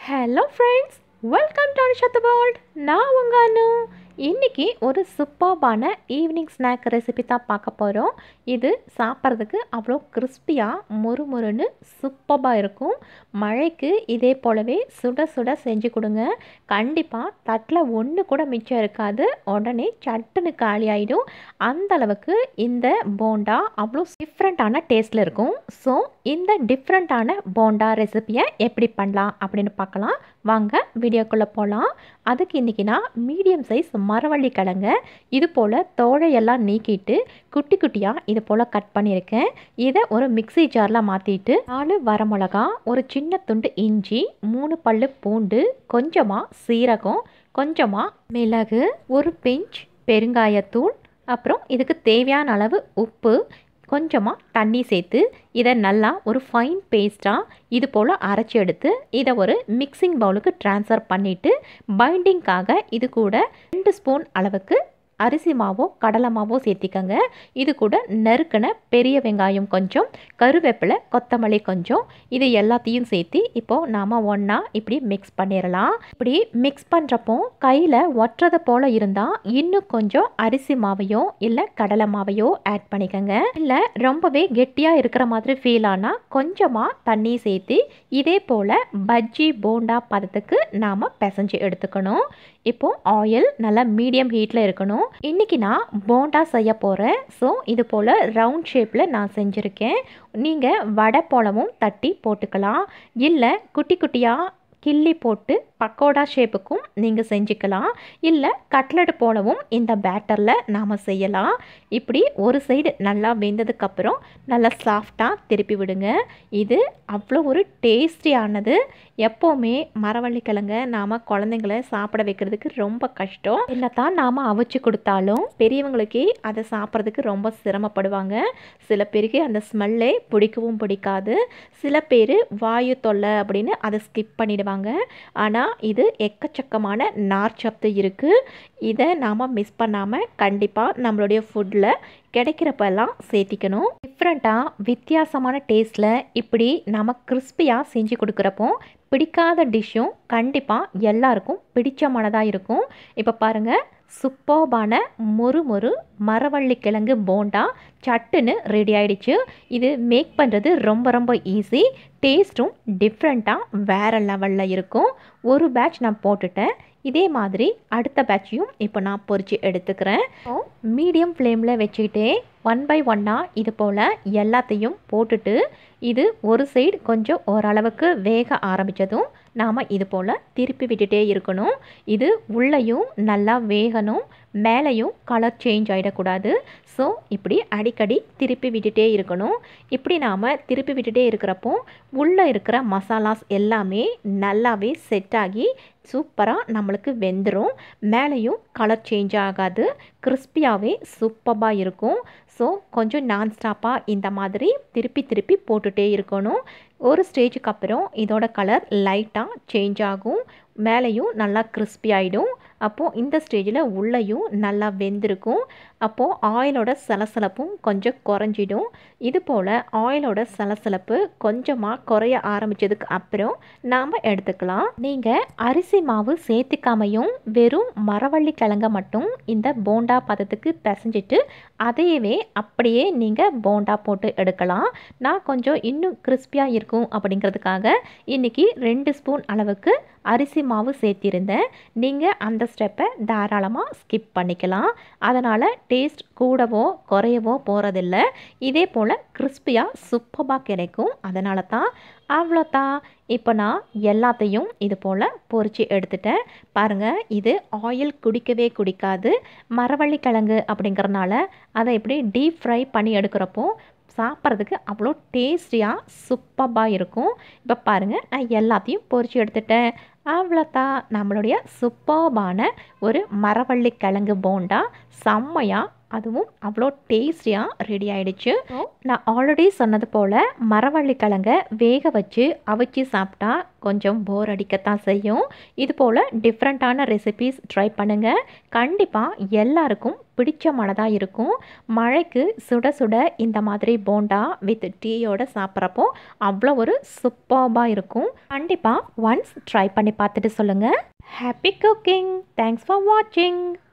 hello friends welcome to அனுஷத் world நான் உங்கள் அனு இன்றைக்கி ஒரு சூப்பர்பான ஈவினிங் ஸ்நாக் ரெசிபி தான் பார்க்க போகிறோம் இது சாப்பிட்றதுக்கு அவ்வளோ கிறிஸ்பியாக முறுமுறுன்னு சூப்பராக இருக்கும் மழைக்கு இதே போலவே சுட சுட செஞ்சு கொடுங்க கண்டிப்பாக தட்டில் ஒன்று கூட மிச்சம் இருக்காது உடனே சட்டுன்னு காலி ஆகிடும் அந்த அளவுக்கு இந்த போண்டா அவ்வளோ டிஃப்ரெண்ட்டான டேஸ்ட்டில் இருக்கும் ஸோ இந்த டிஃப்ரெண்ட்டான போண்டா ரெசிபியை எப்படி பண்ணலாம் அப்படின்னு பார்க்கலாம் வாங்க வீடியோக்குள்ளே போகலாம் அதுக்கு இன்றைக்கி நான் மீடியம் சைஸ் மரவள்ளி கிழங்க இது போல் தோழையெல்லாம் நீக்கிட்டு குட்டி குட்டியாக இது போல் கட் பண்ணியிருக்கேன் இதை ஒரு மிக்ஸி ஜாரில் மாற்றிட்டு நாலு வரமிளகா ஒரு சின்ன துண்டு இஞ்சி மூணு பல்லு பூண்டு கொஞ்சமாக சீரகம் கொஞ்சமாக மிளகு ஒரு பிஞ்ச் பெருங்காயத்தூள் அப்புறம் இதுக்கு தேவையான அளவு உப்பு கொஞ்சமாக தண்ணி சேர்த்து இதை நல்லா ஒரு ஃபைன் பேஸ்ட்டாக இது போல் அரைச்சி எடுத்து இதை ஒரு மிக்சிங் பவுலுக்கு ட்ரான்ஸ்ஃபர் பண்ணிவிட்டு பைண்டிங்காக இது கூட ரெண்டு ஸ்பூன் அளவுக்கு அரிசி மாவோ கடலை மாவோ சேர்த்திக்கங்க இது கூட நறுக்கின பெரிய வெங்காயம் கொஞ்சம் கருவேப்பிலை கொத்தமல்லி கொஞ்சம் இது எல்லாத்தையும் சேர்த்து இப்போது நாம் ஒன்றா இப்படி மிக்ஸ் பண்ணிடலாம் இப்படி மிக்ஸ் பண்ணுறப்போ கையில் ஒட்டுறது போல் இருந்தால் இன்னும் கொஞ்சம் அரிசி மாவையோ இல்லை கடலை மாவையோ ஆட் பண்ணிக்கோங்க இல்லை ரொம்பவே கெட்டியாக இருக்கிற மாதிரி ஃபீல் ஆனால் கொஞ்சமாக தண்ணி சேர்த்து இதே போல் பஜ்ஜி போண்டா பதத்துக்கு நாம் பிசைஞ்சு எடுத்துக்கணும் இப்போது ஆயில் நல்லா மீடியம் ஹீட்டில் இருக்கணும் இன்றைக்கி நான் போண்டா செய்ய போகிறேன் ஸோ இது போல் ரவுண்ட் ஷேப்பில் நான் செஞ்சுருக்கேன் நீங்கள் வடை போலவும் தட்டி போட்டுக்கலாம் இல்லை குட்டி குட்டியாக கிள்ளி போட்டு பக்கோடா ஷேப்புக்கும் நீங்கள் செஞ்சுக்கலாம் இல்லை கட்லட் போலவும் இந்த பேட்டரில் நாம் செய்யலாம் இப்படி ஒரு சைடு நல்லா வெந்ததுக்கப்புறம் நல்லா சாஃப்டாக திருப்பி விடுங்க இது அவ்வளோ ஒரு டேஸ்டியானது எப்போவுமே மரவள்ளிக்கிழங்க நாம் குழந்தைங்கள சாப்பிட வைக்கிறதுக்கு ரொம்ப கஷ்டம் என்னத்தான் நாம் அவிச்சு கொடுத்தாலும் பெரியவங்களுக்கே அதை சாப்பிட்றதுக்கு ரொம்ப சிரமப்படுவாங்க சில பேருக்கு அந்த ஸ்மெல்லே பிடிக்கவும் பிடிக்காது சில பேர் வாயு தொல்லை அப்படின்னு அதை ஸ்கிப் பண்ணிடுவாங்க ஆனால் இது எக்கச்சக்கமான நார்ச்சத்து இருக்குது இதை நாம் மிஸ் பண்ணாமல் கண்டிப்பாக நம்மளுடைய ஃபுட்டில் கிடைக்கிறப்பெல்லாம் சேர்த்திக்கணும் டிஃப்ரெண்ட்டாக வித்தியாசமான டேஸ்ட்டில் இப்படி நம்ம கிறிஸ்பியாக செஞ்சு கொடுக்குறப்போ பிடிக்காத டிஷ்ஷும் கண்டிப்பாக எல்லாருக்கும் பிடிச்சமானதாக இருக்கும் இப்போ பாருங்கள் சூப்பர்பான மொறு மொறு மரவள்ளி கிழங்கு போண்டா சட்டுன்னு ரெடி ஆயிடுச்சு இது மேக் பண்ணுறது ரொம்ப ரொம்ப ஈஸி டேஸ்ட்டும் டிஃப்ரெண்ட்டாக வேறு லெவலில் இருக்கும் ஒரு பேட்ச் நான் போட்டுட்டேன் இதே மாதிரி அடுத்த பேட்சையும் இப்போ நான் பொறிச்சு எடுத்துக்கிறேன் மீடியம் ஃப்ளேமில் வச்சுக்கிட்டே ஒன் பை ஒன்னாக இது போல் எல்லாத்தையும் போட்டுட்டு இது ஒரு சைடு கொஞ்சம் ஓரளவுக்கு வேக ஆரம்பித்ததும் நாம் இது போல் திருப்பி விட்டுட்டே இருக்கணும் இது உள்ளேயும் நல்லா வேகணும் மேலேயும் கலர் சேஞ்ச் ஆகிடக்கூடாது ஸோ இப்படி அடிக்கடி திருப்பி விட்டுட்டே இருக்கணும் இப்படி நாம் திருப்பி விட்டுட்டே இருக்கிறப்போ உள்ளே இருக்கிற மசாலாஸ் எல்லாமே நல்லாவே செட் ஆகி சூப்பராக நம்மளுக்கு வெந்துடும் மேலேயும் கலர் சேஞ்ச் ஆகாது கிறிஸ்பியாகவே சூப்பராக இருக்கும் ஸோ கொஞ்சம் நான் ஸ்டாப்பாக இந்த மாதிரி திருப்பி திருப்பி போட்டுகிட்டே இருக்கணும் ஒரு ஸ்டேஜுக்கு அப்புறம் இதோட கலர் லைட்டாக சேஞ்ச் ஆகும் மேலேயும் நல்லா கிறிஸ்பி ஆகிடும் அப்போது இந்த ஸ்டேஜில் உள்ளேயும் நல்லா வெந்திருக்கும் அப்போது ஆயிலோட சலசலப்பும் கொஞ்சம் குறைஞ்சிடும் இது போல் ஆயிலோட சலசலப்பு கொஞ்சமாக குறைய ஆரம்பித்ததுக்கு அப்புறம் நாம் எடுத்துக்கலாம் நீங்கள் அரிசி மாவு சேர்த்துக்காமையும் வெறும் மரவள்ளி கிழங்க மட்டும் இந்த போண்டா பதத்துக்கு பிசைஞ்சிட்டு அதையவே அப்படியே நீங்கள் போண்டா போட்டு எடுக்கலாம் நான் கொஞ்சம் இன்னும் கிறிஸ்பியாக இருக்கும் அப்படிங்கிறதுக்காக இன்றைக்கி ரெண்டு ஸ்பூன் அளவுக்கு அரிசி மாவு சேர்த்திருந்தேன் நீங்கள் அந்த ஸ்டெப்பை தாராளமாக ஸ்கிப் பண்ணிக்கலாம் அதனால் டேஸ்ட் கூடவோ குறையவோ போகிறதில்ல இதே போல் கிறிஸ்பியாக சூப்பராக கிடைக்கும் அதனால தான் அவ்வளோதான் இப்போ நான் எல்லாத்தையும் இது போல் பொறிச்சு எடுத்துட்டேன் பாருங்கள் இது ஆயில் குடிக்கவே குடிக்காது மரவள்ளி கிழங்கு அப்படிங்கிறனால அதை இப்படி டீப் ஃப்ரை பண்ணி எடுக்கிறப்போ சாப்பிட்றதுக்கு அவ்வளோ டேஸ்டியாக சூப்பராக இருக்கும் இப்போ பாருங்கள் நான் எல்லாத்தையும் பொறிச்சு எடுத்துட்டேன் அவ்வளோதான் நம்மளுடைய சூப்பர்பான ஒரு மரவள்ளி கிழங்கு போண்டா செம்மையாக அதுவும் அவ்வளோ டேஸ்டியாக ரெடி ஆயிடுச்சு நான் ஆல்ரெடி சொன்னது போல் மரவள்ளி கிழங்க வேக வச்சு அவிச்சு சாப்பிட்டா கொஞ்சம் போர் அடிக்கத்தான் செய்யும் இது போல் டிஃப்ரெண்ட்டான ரெசிபீஸ் ட்ரை பண்ணுங்கள் கண்டிப்பாக எல்லாருக்கும் பிடிச்சமானதாக இருக்கும் மழைக்கு சுட சுட இந்த மாதிரி போண்டா வித் டீயோட சாப்பிட்றப்போ அவ்வளோ ஒரு சூப்பர்பாக இருக்கும் கண்டிப்பாக ஒன்ஸ் ட்ரை பண்ணி பார்த்துட்டு சொல்லுங்கள் ஹாப்பி குக்கிங் தேங்க்ஸ் ஃபார் வாட்சிங்